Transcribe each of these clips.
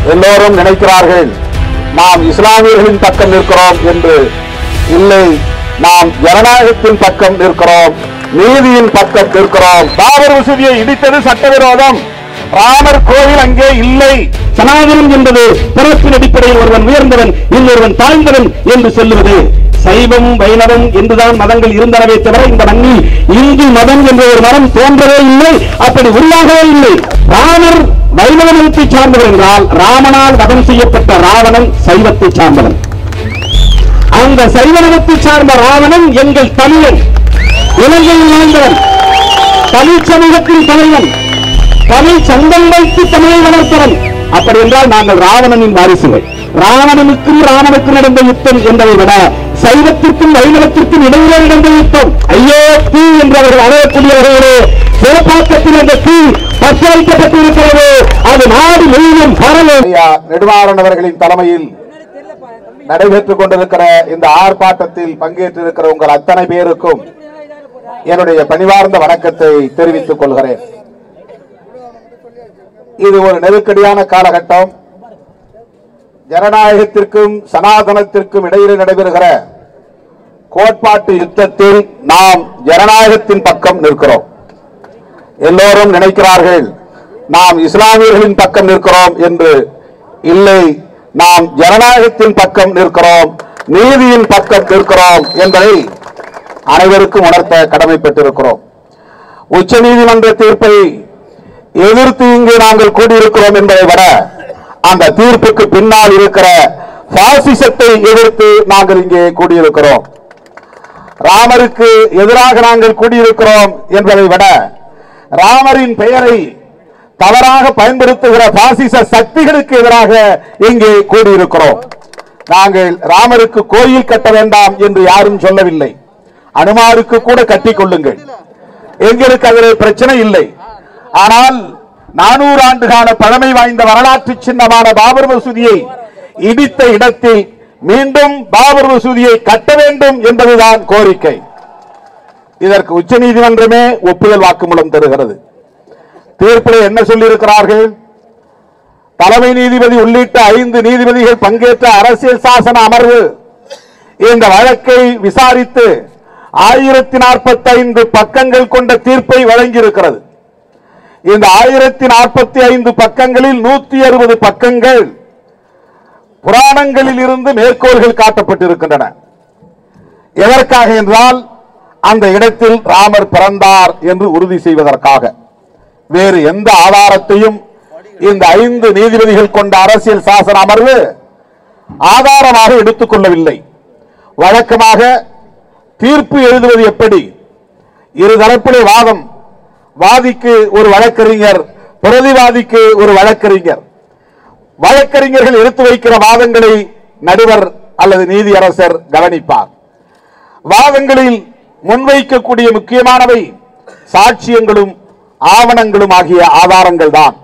எல்லோரும் நினைக்கிறார்கள் நாம் இஸ்லாமியர்களின் பக்கம் நிற்கிறோம் என்று இல்லை நாம் ஜனநாயகத்தின் பக்கம் நிற்கிறோம் நீதியின் பக்கம் நிற்கிறோம் பாபர் மசூதியை இடித்தது சட்டவிரோதம் ராமர் கோவில் அங்கே இல்லை சனாதனம் என்பது பிறப்பின் அடிப்படையில் ஒருவன் உயர்ந்தவன் இன்னொருவன் தாழ்ந்தவன் என்று சொல்லுவது சைவம் வைணவம் என்றுதான் மதங்கள் இருந்தனவே தவிர இந்த மண்ணில் இந்து மதம் என்ற ஒரு மதம் தோன்றவே இல்லை அப்படி உருவாகவே இல்லை ராமர் வைணவ மதத்தை சார்ந்தவர் என்றால் ராமனால் வதம் செய்யப்பட்ட ராவணன் சைவத்தை சார்ந்தவன் அந்த சைவனத்தை சார்ந்த ராவணன் எங்கள் தமிழன் இலங்கையில் வாழ்ந்தவன் தமிழ் சமூகத்தின் தலைவன் தமிழ் சங்கம் வைத்து தமிழை வளர்த்தவன் அப்படி என்றால் நாங்கள் ராவணனின் வாரிசுகள் ராவணனுக்கும் ராமனுக்கும் நடந்த யுத்தம் என்பதை விட சைவத்திற்கும் வைணவத்திற்கும் இடையிலே நடந்த யுத்தம் ஐயோ தீ என்று அவர்கள் அழையக்கூடியவர்களே சிவப்பாக்கத்தில் அந்த தீ பற்ற வைக்கப்பட்டிருக்கிறது அது நாடு முழுவதும் பரவும் ஐயா நெடுமாறன் அவர்களின் தலைமையில் நடைபெற்றுக் கொண்டிருக்கிற இந்த ஆர்ப்பாட்டத்தில் பங்கேற்றிருக்கிற உங்கள் அத்தனை பேருக்கும் என்னுடைய பணிவார்ந்த வணக்கத்தை தெரிவித்துக் கொள்கிறேன் இது ஒரு நெருக்கடியான காலகட்டம் ஜனநாயகத்திற்கும் சனாதனத்திற்கும் இடையிலே நடைபெறுகிற கோட்பாட்டு யுத்தத்தில் நாம் ஜனநாயகத்தின் பக்கம் நிற்கிறோம் எல்லோரும் நினைக்கிறார்கள் நாம் இஸ்லாமியர்களின் பக்கம் நிற்கிறோம் என்று இல்லை நாம் ஜனநாயகத்தின் பக்கம் நிற்கிறோம் நீதியின் பக்கம் நிற்கிறோம் என்பதை அனைவருக்கும் உணர்த்த கடமைப்பட்டிருக்கிறோம் உச்ச நீதிமன்ற தீர்ப்பை எதிர்த்து இங்கு நாங்கள் கூடியிருக்கிறோம் என்பதை விட அந்த தீர்ப்புக்கு பின்னால் இருக்கிற பாசிசத்தை எதிர்த்து நாங்கள் இங்கே கூடியிருக்கிறோம் ராமருக்கு எதிராக நாங்கள் கூடியிருக்கிறோம் என்பதை விட ராமரின் பெயரை தவறாக பயன்படுத்துகிற பாசிச சக்திகளுக்கு எதிராக இங்கே கூடியிருக்கிறோம் நாங்கள் ராமருக்கு கோயில் கட்ட வேண்டாம் என்று யாரும் சொல்லவில்லை அனுமாருக்கு கூட கட்டிக் கொள்ளுங்கள் எங்களுக்கு அதில் பிரச்சனை இல்லை ஆனால் நானூறு ஆண்டு கால பழமை வாய்ந்த வரலாற்று சின்னமான பாபர் மசூதியை இடித்த இடத்தில் மீண்டும் பாபர் மசூதியை கட்ட வேண்டும் என்பதுதான் கோரிக்கை இதற்கு உச்சநீதிமன்றமே ஒப்புதல் வாக்குமூலம் தருகிறது தீர்ப்பில் என்ன சொல்லியிருக்கிறார்கள் தலைமை நீதிபதி உள்ளிட்ட ஐந்து நீதிபதிகள் பங்கேற்ற அரசியல் சாசன அமர்வு இந்த வழக்கை விசாரித்து ஆயிரத்தி நாற்பத்தி ஐந்து பக்கங்கள் கொண்ட தீர்ப்பை வழங்கியிருக்கிறது இந்த ஆயிரத்தி நாற்பத்தி ஐந்து பக்கங்களில் நூத்தி அறுபது பக்கங்கள் புராணங்களில் இருந்து மேற்கோள்கள் காட்டப்பட்டிருக்கின்றன எதற்காக என்றால் அந்த இடத்தில் ராமர் பிறந்தார் என்று உறுதி செய்வதற்காக வேறு எந்த ஆதாரத்தையும் இந்த ஐந்து நீதிபதிகள் கொண்ட அரசியல் சாசன அமர்வு ஆதாரமாக எடுத்துக் கொள்ளவில்லை வழக்கமாக தீர்ப்பு எழுதுவது எப்படி இருதரப்பிலே வாதம் வாதிக்கு ஒரு வழக்கறிஞர் பிரதிவாதிக்கு ஒரு வழக்கறிஞர் வழக்கறிஞர்கள் எடுத்து வைக்கிற வாதங்களை நடுவர் அல்லது நீதியரசர் கவனிப்பார் வாதங்களில் முன்வைக்கக்கூடிய முக்கியமானவை சாட்சியங்களும் ஆவணங்களும் ஆகிய ஆதாரங்கள் தான்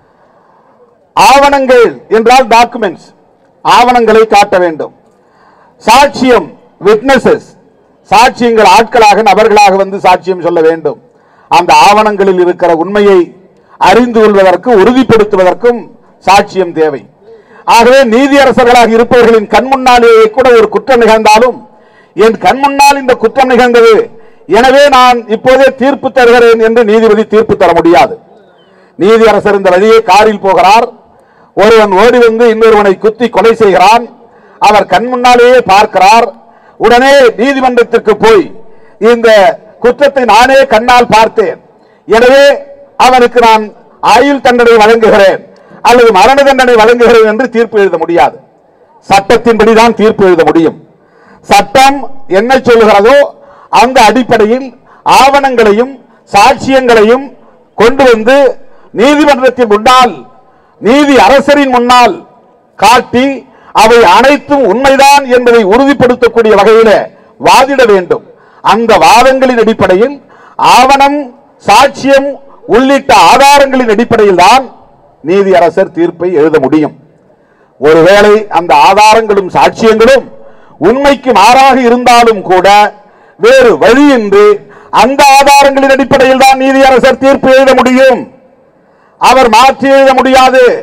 ஆவணங்கள் என்றால் டாக்குமெண்ட்ஸ் ஆவணங்களை காட்ட வேண்டும் சாட்சியம் விட்னஸஸ் சாட்சியங்கள் ஆட்களாக நபர்களாக வந்து சாட்சியம் சொல்ல வேண்டும் அந்த ஆவணங்களில் இருக்கிற உண்மையை அறிந்து கொள்வதற்கு உறுதிப்படுத்துவதற்கும் சாட்சியம் தேவை ஆகவே நீதியரசர்களாக இருப்பவர்களின் கண் முன்னாலேயே கூட ஒரு குற்றம் நிகழ்ந்தாலும் என் கண் முன்னால் இந்த குற்றம் நிகழ்ந்தது எனவே நான் இப்போதே தீர்ப்பு தருகிறேன் என்று நீதிபதி தீர்ப்பு தர முடியாது நீதியரசர் இந்த வழியே காரில் போகிறார் ஒருவன் ஓடி வந்து இன்னொருவனை குத்தி கொலை செய்கிறான் அவர் கண் முன்னாலேயே பார்க்கிறார் உடனே நீதிமன்றத்திற்கு போய் இந்த குற்றத்தை நானே கண்ணால் பார்த்தேன் எனவே அவனுக்கு நான் ஆயுள் தண்டனை வழங்குகிறேன் அல்லது மரண தண்டனை வழங்குகிறேன் என்று தீர்ப்பு எழுத முடியாது சட்டத்தின்படிதான் தீர்ப்பு எழுத முடியும் சட்டம் என்ன சொல்லுகிறதோ அந்த அடிப்படையில் ஆவணங்களையும் சாட்சியங்களையும் கொண்டு வந்து நீதிமன்றத்தின் முன்னால் நீதி அரசரின் முன்னால் காட்டி அவை அனைத்தும் உண்மைதான் என்பதை உறுதிப்படுத்தக்கூடிய வகையில் வாதிட வேண்டும் அந்த வாதங்களின் அடிப்படையில் ஆவணம் சாட்சியம் உள்ளிட்ட ஆதாரங்களின் அடிப்படையில் தான் நீதி அரசர் தீர்ப்பை எழுத முடியும் ஒருவேளை அந்த ஆதாரங்களும் சாட்சியங்களும் உண்மைக்கு மாறாக இருந்தாலும் கூட வேறு வழியின்றி அந்த ஆதாரங்களின் அடிப்படையில் தான் நீதியரசர் தீர்ப்பு எழுத முடியும் அவர் மாற்றி எழுத முடியாது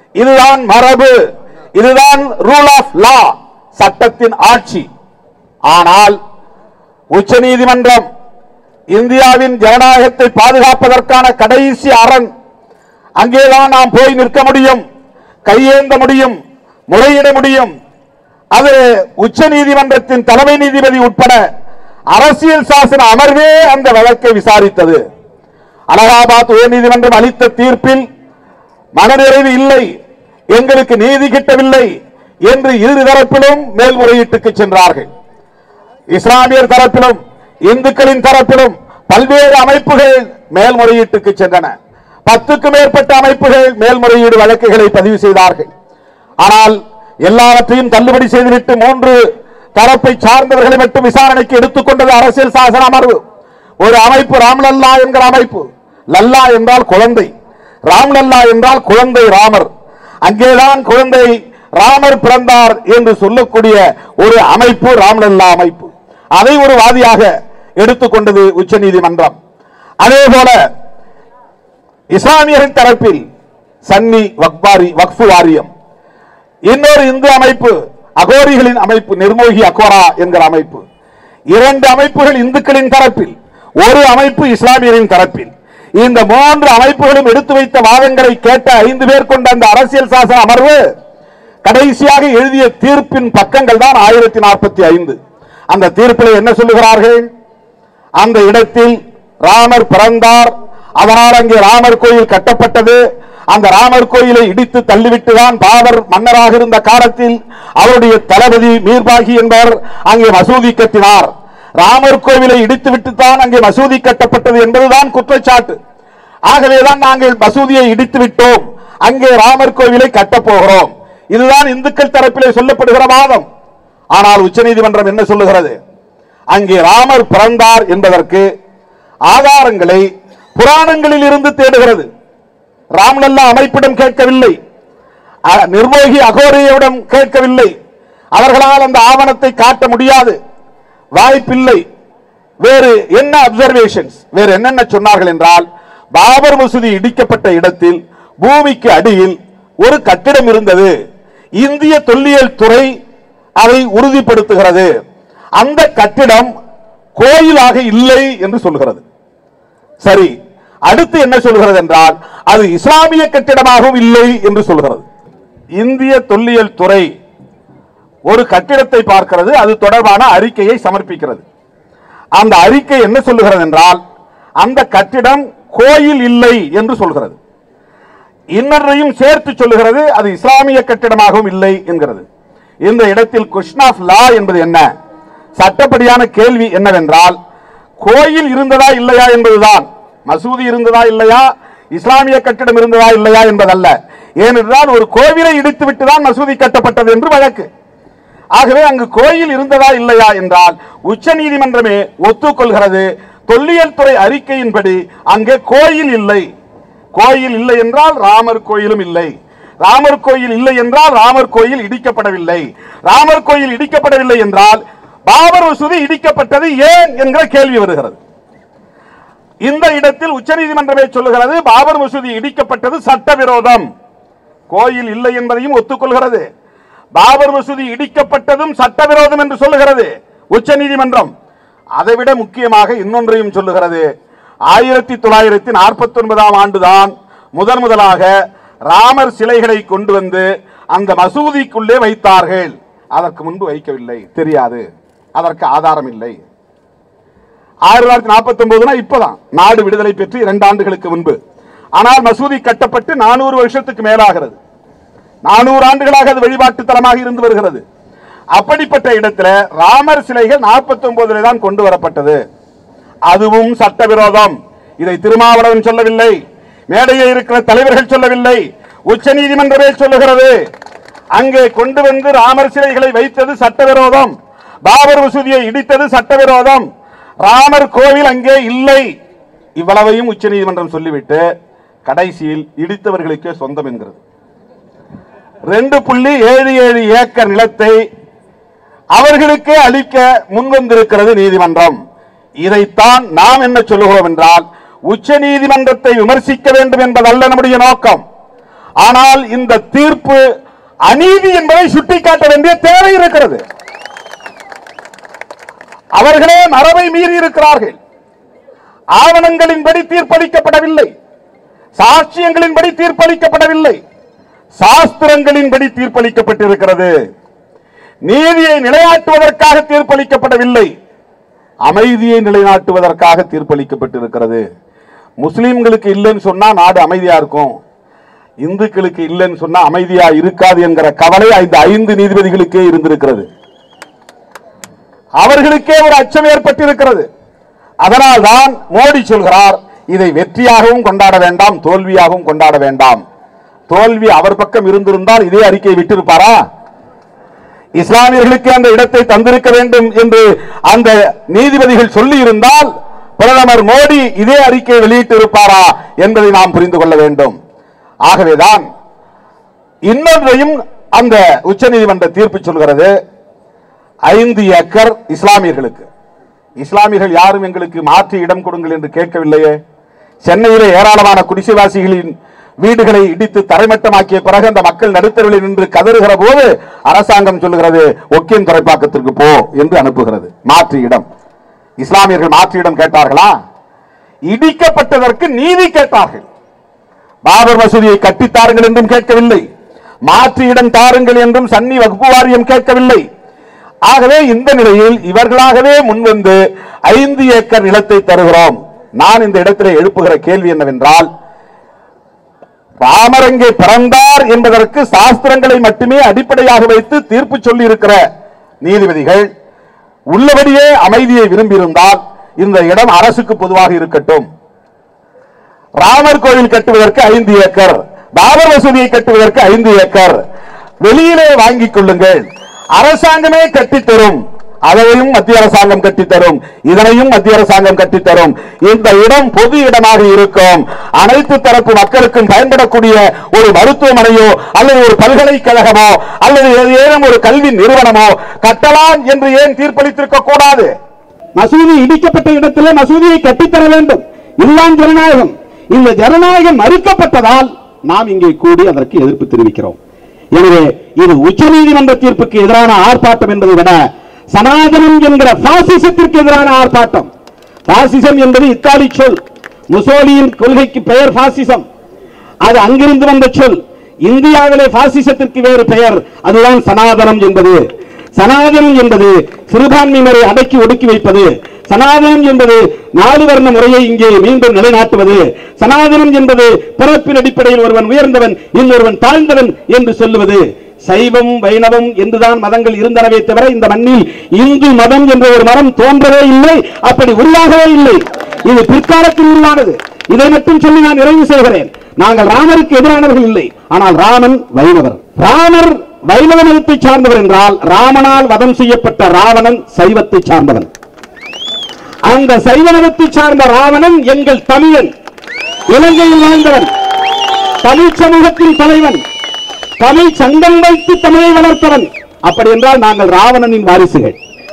இதுதான் மரபு இதுதான் ரூல் ஆஃப் லா சட்டத்தின் ஆட்சி ஆனால் உச்சநீதிமன்றம் இந்தியாவின் ஜனநாயகத்தை பாதுகாப்பதற்கான கடைசி அரண் அங்கேதான் நாம் போய் நிற்க முடியும் கையேந்த முடியும் முறையிட முடியும் அது உச்ச நீதிமன்றத்தின் தலைமை நீதிபதி உட்பட அரசியல் சாசன அமர்வே அந்த வழக்கை விசாரித்தது அலகாபாத் உயர்நீதிமன்றம் அளித்த தீர்ப்பில் மனநிறைவு இல்லை எங்களுக்கு நீதி கிட்டவில்லை என்று இரு தரப்பிலும் மேல்முறையீட்டுக்கு சென்றார்கள் இஸ்லாமியர் தரப்பிலும் இந்துக்களின் தரப்பிலும் பல்வேறு அமைப்புகள் மேல்முறையீட்டுக்கு சென்றன பத்துக்கு மேற்பட்ட அமைப்புகள் மேல்முறையீடு வழக்குகளை பதிவு செய்தார்கள் ஆனால் எல்லாவற்றையும் தள்ளுபடி செய்துவிட்டு மூன்று தரப்பை சார்ந்தவர்களை மட்டும் விசாரணைக்கு எடுத்துக்கொண்டது அரசியல் சாசன அமர்வு ஒரு அமைப்பு ராம்லல்லா என்கிற அமைப்பு லல்லா என்றால் குழந்தை ராம்லல்லா என்றால் குழந்தை ராமர் அங்கேதான் குழந்தை ராமர் பிறந்தார் என்று சொல்லக்கூடிய ஒரு அமைப்பு ராம்லல்லா அமைப்பு அதை ஒரு வாதியாக எடுத்துக்கொண்டது உச்சநீதிமன்றம் அதே போல இஸ்லாமியரின் தரப்பில் சன்னி வக்பாரி வக்ஃபு வாரியம் இன்னொரு இந்து அமைப்பு அகோரிகளின் அமைப்பு நிர்மோகி அகோரா என்கிற அமைப்பு இரண்டு அமைப்புகள் இந்துக்களின் தரப்பில் ஒரு அமைப்பு இஸ்லாமியரின் தரப்பில் இந்த மூன்று அமைப்புகளும் எடுத்து வைத்த வாதங்களை கேட்ட ஐந்து பேர் கொண்ட அந்த அரசியல் சாசன அமர்வு கடைசியாக எழுதிய தீர்ப்பின் பக்கங்கள் தான் ஆயிரத்தி நாற்பத்தி ஐந்து அந்த தீர்ப்பில் என்ன சொல்லுகிறார்கள் அந்த இடத்தில் ராமர் பிறந்தார் அதனால் அங்கே ராமர் கோயில் கட்டப்பட்டது அந்த ராமர் கோயிலை இடித்து தள்ளிவிட்டு தான் பாபர் மன்னராக இருந்த காலத்தில் அவருடைய தளபதி மீர்பாகி என்பவர் அங்கே மசூதி கட்டினார் ராமர் கோவிலை இடித்துவிட்டு தான் அங்கே மசூதி கட்டப்பட்டது என்பதுதான் குற்றச்சாட்டு ஆகவேதான் நாங்கள் மசூதியை இடித்து விட்டோம் அங்கே ராமர் கோவிலை கட்டப் போகிறோம் இதுதான் இந்துக்கள் தரப்பிலே சொல்லப்படுகிற வாதம் ஆனால் உச்சநீதிமன்றம் என்ன சொல்லுகிறது அங்கே ராமர் பிறந்தார் என்பதற்கு ஆதாரங்களை புராணங்களில் இருந்து தேடுகிறது ராம்லல்லா அமைப்பிடம் கேட்கவில்லை அ- நிர்மோகி அகோரியிடம் கேட்கவில்லை அவர்களால் அந்த ஆவணத்தை காட்ட முடியாது வாய்ப்பில்லை வேறு என்ன அப்சர்வேஷன்ஸ் வேறு என்னென்ன சொன்னார்கள் என்றால் பாபர் மசூதி இடிக்கப்பட்ட இடத்தில் பூமிக்கு அடியில் ஒரு கட்டிடம் இருந்தது இந்திய தொல்லியல் துறை அதை உறுதிப்படுத்துகிறது அந்த கட்டிடம் கோயிலாக இல்லை என்று சொல்கிறது சரி அடுத்து என்ன சொல்கிறது என்றால் அது இஸ்லாமிய கட்டிடமாகவும் இல்லை என்று சொல்கிறது இந்திய தொல்லியல் துறை ஒரு கட்டிடத்தை பார்க்கிறது அது தொடர்பான அறிக்கையை சமர்ப்பிக்கிறது அந்த அறிக்கை என்ன சொல்லுகிறது என்றால் அந்த கட்டிடம் கோயில் இல்லை என்று சொல்கிறது இன்னொன்றையும் சேர்த்து சொல்லுகிறது அது இஸ்லாமிய கட்டிடமாகவும் இல்லை என்கிறது இந்த இடத்தில் கொஸ்டின் ஆஃப் லா என்பது என்ன சட்டப்படியான கேள்வி என்னவென்றால் கோயில் இருந்ததா இல்லையா என்பதுதான் மசூதி இருந்ததா இல்லையா இஸ்லாமிய கட்டிடம் இருந்ததா இல்லையா என்பதல்ல ஏனென்றால் ஒரு கோவிலை இடித்துவிட்டு தான் மசூதி கட்டப்பட்டது என்று வழக்கு ஆகவே அங்கு கோயில் இருந்ததா இல்லையா என்றால் உச்ச நீதிமன்றமே ஒத்துக்கொள்கிறது தொல்லியல் துறை அறிக்கையின்படி அங்கே கோயில் இல்லை கோயில் இல்லை என்றால் ராமர் கோயிலும் இல்லை ராமர் கோயில் இல்லை என்றால் ராமர் கோயில் இடிக்கப்படவில்லை ராமர் கோயில் இடிக்கப்படவில்லை என்றால் பாபர் மசூதி இடிக்கப்பட்டது ஏன் என்கிற கேள்வி வருகிறது இந்த இடத்தில் உச்சநீதிமன்றமே சொல்லுகிறது பாபர் மசூதி இடிக்கப்பட்டது சட்டவிரோதம் கோயில் இல்லை என்பதையும் ஒத்துக்கொள்கிறது பாபர் மசூதி இடிக்கப்பட்டதும் சட்டவிரோதம் என்று சொல்லுகிறது உச்சநீதிமன்றம் அதைவிட முக்கியமாக இன்னொன்றையும் சொல்லுகிறது ஆயிரத்தி தொள்ளாயிரத்தி நாற்பத்தி ஒன்பதாம் ஆண்டுதான் முதன் முதலாக ராமர் சிலைகளை கொண்டு வந்து அந்த மசூதிக்குள்ளே வைத்தார்கள் அதற்கு முன்பு வைக்கவில்லை தெரியாது அதற்கு ஆதாரம் இல்லை ஆயிரத்தி தொள்ளாயிரத்தி நாற்பத்தி ஒன்பதுனா இப்பதான் நாடு விடுதலை பெற்று இரண்டு ஆண்டுகளுக்கு முன்பு ஆனால் மசூதி கட்டப்பட்டு நானூறு வருஷத்துக்கு மேலாகிறது நானூறு ஆண்டுகளாக அது வழிபாட்டு தலமாக இருந்து வருகிறது அப்படிப்பட்ட இடத்துல ராமர் சிலைகள் நாற்பத்தி ஒன்பதுல தான் கொண்டு வரப்பட்டது அதுவும் சட்டவிரோதம் இதை திருமாவளவன் சொல்லவில்லை மேடையில் இருக்கிற தலைவர்கள் சொல்லவில்லை உச்ச நீதிமன்றமே சொல்லுகிறது அங்கே கொண்டு வந்து ராமர் சிலைகளை வைத்தது சட்டவிரோதம் பாபர் மசூதியை இடித்தது சட்டவிரோதம் ராமர் கோவில் அங்கே இல்லை இவ்வளவையும் உச்ச நீதிமன்றம் சொல்லிவிட்டு கடைசியில் இடித்தவர்களுக்கே சொந்தம் என்கிறது ரெண்டு புள்ளி ஏழு ஏழு ஏக்கர் நிலத்தை அவர்களுக்கே அளிக்க முன்வந்திருக்கிறது நீதிமன்றம் இதைத்தான் நாம் என்ன சொல்லுகிறோம் என்றால் உச்ச நீதிமன்றத்தை விமர்சிக்க வேண்டும் என்பதல்ல நம்முடைய நோக்கம் ஆனால் இந்த தீர்ப்பு அநீதி என்பதை சுட்டிக்காட்ட வேண்டிய தேவை இருக்கிறது அவர்களே மரபை மீறி இருக்கிறார்கள் ஆவணங்களின்படி தீர்ப்பளிக்கப்படவில்லை சாட்சியங்களின்படி தீர்ப்பளிக்கப்படவில்லை சாஸ்திரங்களின்படி தீர்ப்பளிக்கப்பட்டிருக்கிறது நீதியை நிலைநாட்டுவதற்காக தீர்ப்பளிக்கப்படவில்லை அமைதியை நிலைநாட்டுவதற்காக தீர்ப்பளிக்கப்பட்டிருக்கிறது முஸ்லிம்களுக்கு இல்லைன்னு சொன்னா நாடு அமைதியா இருக்கும் இந்துக்களுக்கு இல்லைன்னு சொன்னா அமைதியா இருக்காது என்கிற கவலை இந்த ஐந்து நீதிபதிகளுக்கே இருந்திருக்கிறது அவர்களுக்கே ஒரு அச்சம் ஏற்பட்டிருக்கிறது அதனால்தான் மோடி சொல்கிறார் இதை வெற்றியாகவும் கொண்டாட வேண்டாம் தோல்வியாகவும் கொண்டாட வேண்டாம் தோல்வி அவர் பக்கம் இருந்திருந்தால் இதே அறிக்கையை விட்டிருப்பாரா இஸ்லாமியர்களுக்கு அந்த இடத்தை தந்திருக்க வேண்டும் என்று அந்த நீதிபதிகள் சொல்லி இருந்தால் பிரதமர் மோடி இதே அறிக்கையை வெளியிட்டு இருப்பாரா என்பதை நாம் புரிந்து கொள்ள வேண்டும் ஆகவேதான் இன்னொன்றையும் அந்த உச்சநீதிமன்ற தீர்ப்பு சொல்கிறது ஐந்து ஏக்கர் இஸ்லாமியர்களுக்கு இஸ்லாமியர்கள் யாரும் எங்களுக்கு மாற்றி இடம் கொடுங்கள் என்று கேட்கவில்லையே சென்னையிலே ஏராளமான குடிசைவாசிகளின் வீடுகளை இடித்து தரைமட்டமாக்கிய பிறகு அந்த மக்கள் நடுத்தருவில் நின்று கதறுகிற போது அரசாங்கம் சொல்லுகிறது ஒக்கின் துறைப்பாக்கத்திற்கு போ என்று அனுப்புகிறது மாற்று இடம் இஸ்லாமியர்கள் மாற்று இடம் கேட்டார்களா இடிக்கப்பட்டதற்கு நீதி கேட்டார்கள் பாபர் மசூதியை கட்டித்தாருங்கள் என்றும் கேட்கவில்லை மாற்று இடம் தாருங்கள் என்றும் சன்னி வகுப்பு வாரியம் கேட்கவில்லை ஆகவே இந்த நிலையில் இவர்களாகவே முன்வந்து ஐந்து ஏக்கர் நிலத்தை தருகிறோம் நான் இந்த இடத்திலே எழுப்புகிற கேள்வி என்னவென்றால் ராமர் அங்கே பிறந்தார் என்பதற்கு சாஸ்திரங்களை மட்டுமே அடிப்படையாக வைத்து தீர்ப்பு சொல்லி இருக்கிற நீதிபதிகள் உள்ளபடியே அமைதியை விரும்பியிருந்தால் இந்த இடம் அரசுக்கு பொதுவாக இருக்கட்டும் ராமர் கோயில் கட்டுவதற்கு ஐந்து ஏக்கர் பாபர் மசூதியை கட்டுவதற்கு ஐந்து ஏக்கர் வெளியிலே வாங்கிக் கொள்ளுங்கள் அரசாங்கமே கட்டித்தரும் அதையும் மத்திய அரசாங்கம் கட்டித்தரும் இதனையும் மத்திய அரசாங்கம் கட்டித்தரும் இந்த இடம் பொது இடமாக இருக்கும் அனைத்து தரப்பு மக்களுக்கும் பயன்படக்கூடிய ஒரு மருத்துவமனையோ அல்லது ஒரு பல்கலைக்கழகமோ அல்லது ஏதேனும் ஒரு கல்வி நிறுவனமோ கட்டலாம் என்று ஏன் தீர்ப்பளித்திருக்க கூடாது மசூதி இடிக்கப்பட்ட இடத்திலே மசூதியை கட்டித்தர வேண்டும் இதுதான் ஜனநாயகம் இந்த ஜனநாயகம் மறுக்கப்பட்டதால் நாம் இங்கே கூடி அதற்கு எதிர்ப்பு தெரிவிக்கிறோம் எனவே இது உச்சநீதிமன்ற தீர்ப்புக்கு எதிரான ஆர்ப்பாட்டம் என்பதை விட சனாதனம் என்கிற பாசிசத்திற்கு எதிரான ஆர்ப்பாட்டம் பாசிசம் என்பது இத்தாலி சொல் முசோலியின் கொள்கைக்கு பெயர் பாசிசம் அது அங்கிருந்து வந்த சொல் இந்தியாவிலே பாசிசத்திற்கு வேறு பெயர் அதுதான் சனாதனம் என்பது சனாதனம் என்பது சிறுபான்மையினரை அடக்கி ஒடுக்கி வைப்பது சனாதனம் என்பது நாலு வர்ண முறையை இங்கே மீண்டும் நிலைநாட்டுவது சனாதனம் என்பது பிறப்பின் அடிப்படையில் ஒருவன் உயர்ந்தவன் இன்னொருவன் தாழ்ந்தவன் என்று சொல்லுவது சைவம் வைணவம் என்றுதான் மதங்கள் இருந்தனவே தவிர இந்த மண்ணில் இந்து மதம் என்ற ஒரு மதம் தோன்றவே இல்லை அப்படி உருவாகவே இல்லை இது பிற்காலத்தில் உருவானது இதை மட்டும் சொல்லி நான் நிறைவு செய்கிறேன் நாங்கள் ராமருக்கு எதிரானவர்கள் இல்லை ஆனால் ராமன் வைணவர் ராமர் வைணவ மதத்தை சார்ந்தவர் என்றால் ராமனால் வதம் செய்யப்பட்ட ராவணன் சைவத்தை சார்ந்தவன் அந்த சைவ மதத்தை சார்ந்த ராவணன் எங்கள் தமிழன் இலங்கையில் வாழ்ந்தவன் தமிழ் சமூகத்தின் தலைவன் தமிழ் சங்கம் வைத்து தமிழை வளர்த்தவன் அப்படி என்றால் நாங்கள் ராவணனின் வாரிசுகள்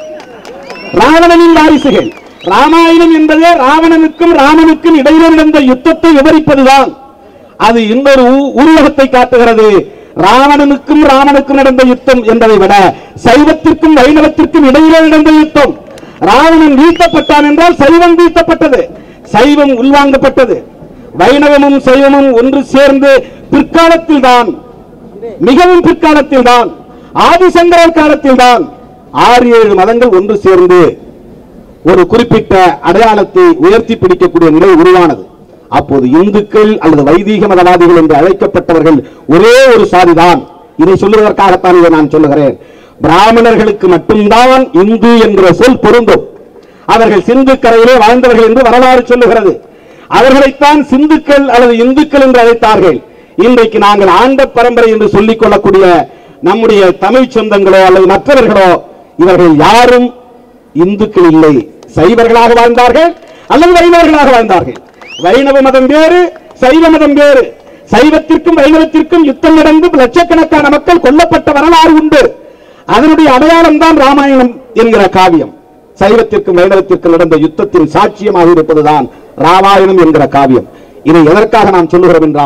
ராவணனின் வாரிசுகள் ராமாயணம் என்பதே ராவணனுக்கும் ராமனுக்கும் இடையிலே நடந்த யுத்தத்தை விவரிப்பதுதான் அது இன்னொரு உ- உருவகத்தை காட்டுகிறது ராவணனுக்கும் ராமனுக்கும் நடந்த யுத்தம் என்பதை விட சைவத்திற்கும் வைணவத்திற்கும் இடையிலே நடந்த யுத்தம் ராவணன் வீழ்த்தப்பட்டான் என்றால் சைவம் வீழ்த்தப்பட்டது சைவம் உள்வாங்கப்பட்டது வைணவமும் சைவமும் ஒன்று சேர்ந்து பிற்காலத்தில் தான் மிகவும் பிற்காலத்தில் தான் ஆதிசங்கரர் காலத்தில் தான் ஆறு ஏழு மதங்கள் ஒன்று சேர்ந்து ஒரு குறிப்பிட்ட அடையாளத்தை உயர்த்தி பிடிக்கக்கூடிய நிலை உருவானது அப்போது இந்துக்கள் அல்லது வைதீக மதவாதிகள் என்று அழைக்கப்பட்டவர்கள் ஒரே ஒரு சாதிதான் இதை சொல்லுவதற்காகத்தான் இதை நான் சொல்லுகிறேன் பிராமணர்களுக்கு மட்டும்தான் இந்து என்கிற சொல் பொருந்தும் அவர்கள் சிந்து கரையிலே வாழ்ந்தவர்கள் என்று வரலாறு சொல்லுகிறது அவர்களைத்தான் சிந்துக்கள் அல்லது இந்துக்கள் என்று அழைத்தார்கள் இன்றைக்கு நாங்கள் ஆண்ட பரம்பரை என்று சொல்லிக் கொள்ளக்கூடிய நம்முடைய தமிழ் சொந்தங்களோ அல்லது மற்றவர்களோ இவர்கள் யாரும் இந்துக்கள் இல்லை சைவர்களாக வாழ்ந்தார்கள் அல்லது வைணவர்களாக வாழ்ந்தார்கள் வைணவ மதம் வேறு சைவ மதம் வேறு சைவத்திற்கும் வைணவத்திற்கும் யுத்தம் நடந்து லட்சக்கணக்கான மக்கள் கொல்லப்பட்ட வரலாறு உண்டு அதனுடைய அடையாளம் தான் ராமாயணம் என்கிற காவியம் சைவத்திற்கும் வைணவத்திற்கும் நடந்த யுத்தத்தின் சாட்சியமாக இருப்பதுதான் ராமாயணம் என்கிற காவியம் இதை எதற்காக நாம் சொல்லுகிறோம் என்றால்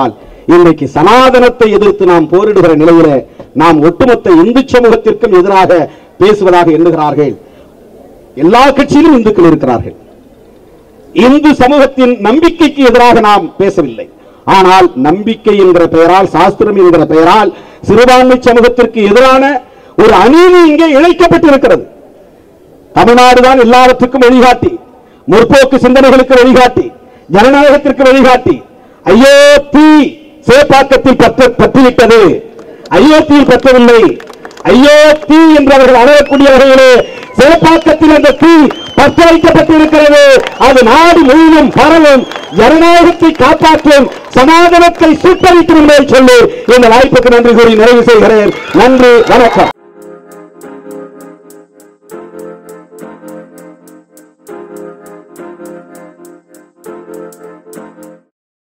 இன்றைக்கு சனாதனத்தை எதிர்த்து நாம் போரிடுகிற நிலையில நாம் ஒட்டுமொத்த இந்து சமூகத்திற்கும் எதிராக பேசுவதாக எண்ணுகிறார்கள் எல்லா கட்சியிலும் இந்துக்கள் இருக்கிறார்கள் இந்து சமூகத்தின் நம்பிக்கைக்கு எதிராக நாம் பேசவில்லை ஆனால் நம்பிக்கை என்கிற பெயரால் சாஸ்திரம் என்கிற பெயரால் சிறுபான்மை சமூகத்திற்கு எதிரான ஒரு அநீதி இங்கே இழைக்கப்பட்டிருக்கிறது தமிழ்நாடு தான் எல்லாவற்றுக்கும் வழிகாட்டி முற்போக்கு சிந்தனைகளுக்கு வழிகாட்டி ஜனநாயகத்திற்கு வழிகாட்டி ஐயோ தீ சேப்பாக்கத்தில் பற்ற பற்றிவிட்டது ஐயோ தீ பற்றவில்லை ஐயோ தீ என்று அவர்கள் அழகக்கூடிய வகையிலே சேப்பாக்கத்தில் அந்த தீ பற்ற வைக்கப்பட்டிருக்கிறது அது நாடு முழுவதும் பரவும் ஜனநாயகத்தை காப்பாற்றும் சமாதானத்தை சுட்டரிக்கும் என்பதை சொல்லி இந்த வாய்ப்புக்கு நன்றி கூறி நிறைவு செய்கிறேன் நன்றி வணக்கம்